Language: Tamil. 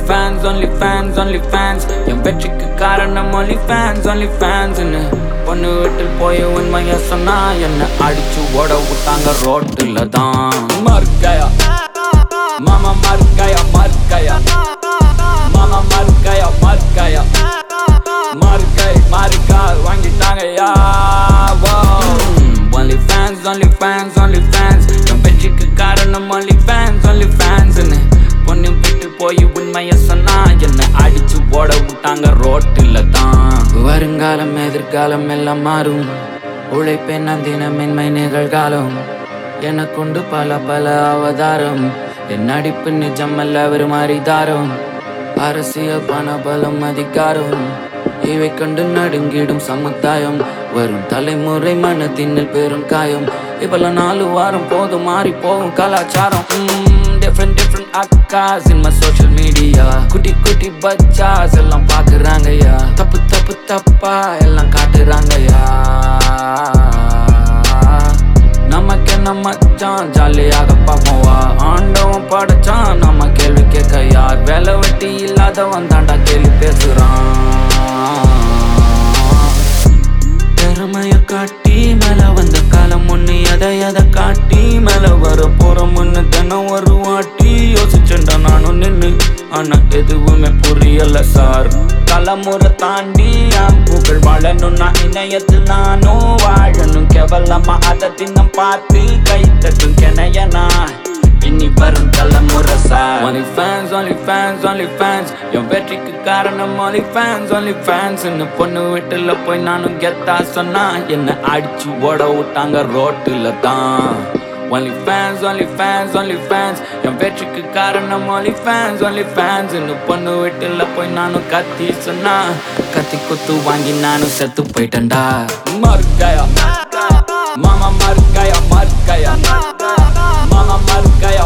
fans only fans only fans என் வெற்றிக்கு காரணம் ஒன்லி ஃபேன்ஸ் ஒன்லி ஃபேன்ஸ்னு பொண்ணு வீட்டில் போய் உண்மைய சொன்னா என்ன அடிச்சு ஓட விட்டாங்க ரோட்டுல தான் மறுக்கையா மாமா மறுக்கையா மறுக்கையா மாமா மறுக்கையா மறுக்கையா மறுக்கை மறுக்கா வாங்கிட்டாங்கயா only fans only fans only fans என் வெற்றிக்கு காரணம் ஒன்லி ஃபேன்ஸ் ஒன்லி ஃபேன்ஸ்னு பொண்ணு விட்டு போய் உண்மைய சொன்னா என்ன அடிச்சு ஓட விட்டாங்க ரோட்டில் தான் வருங்காலம் எதிர்காலம் எல்லாம் மாறும் உழைப்பேன் நான் தினம் மென்மை நிகழ்காலம் எனக்குண்டு பல பல அவதாரம் என் நடிப்பு நிஜமல்ல ஒரு மாறிதாரம் அரசியல் பண பலம் அதிகாரம் இவை கண்டு நடுங்கிடும் சமுதாயம் வரும் தலைமுறை மனத்தினில் பெரும் காயம் இப்பெல்லாம் நாலு வாரம் போதும் மாறி போகும் கலாச்சாரம் டிஃப்ரெண்ட் டிஃப்ரெண்ட் அக்காஸ் இன் மை சோஷியல் மீடியா குட்டி குட்டி பச்சாஸ் எல்லாம் பாக்குறாங்கய்யா தப்பு தப்பு தப்பா எல்லாம் காட்டுறாங்கய்யா நமக்கு என்ன மச்சான் ஜாலியாக பார்ப்போவா ஆண்டவன் படைச்சான் நம்ம கேள்வி கேட்க யார் வேலை வெட்டி இல்லாதவன் தாண்டா கேள்வி பேசுறான் திறமைய காட்டி மேல வந்த காலம் ஒண்ணு எதை எதை காட்டி மேல வர போற முன்னு தினம் ஒரு வாட்டி யோசிச்சுண்டா நானும் நின்னு ஆனா எதுவுமே புரியல சார் தலைமுறை தாண்டி என் புகழ் வாழணும்னா இணையத்தில் நானும் வாழணும் கேவலமா அதை தினம் பார்த்து கை தட்டும் கிணையனா இனி வரும் தலைமுறை sir only fans only fans only fans என் வெற்றிக்கு காரணம் ஒன்லி ஃபேன்ஸ் ஒன்லி ஃபேன்ஸ் பொண்ணு வீட்டுல போய் நானும் கெத்தா சொன்னா என்ன அடிச்சு ஓட விட்டாங்க ரோட்டுல தான் only fans only fans only fans என் வெற்றிக்கு காரணம் ஒன்லி ஃபேன்ஸ் ஒன்லி ஃபேன்ஸ் பொண்ணு வீட்டுல போய் நானும் கத்தி சொன்னா கத்தி குத்து வாங்கி நானும் செத்து போயிட்டேன்டா மறுக்கையா மாமா மறுக்கையா மறுக்கையா மாமா மறுக்கையா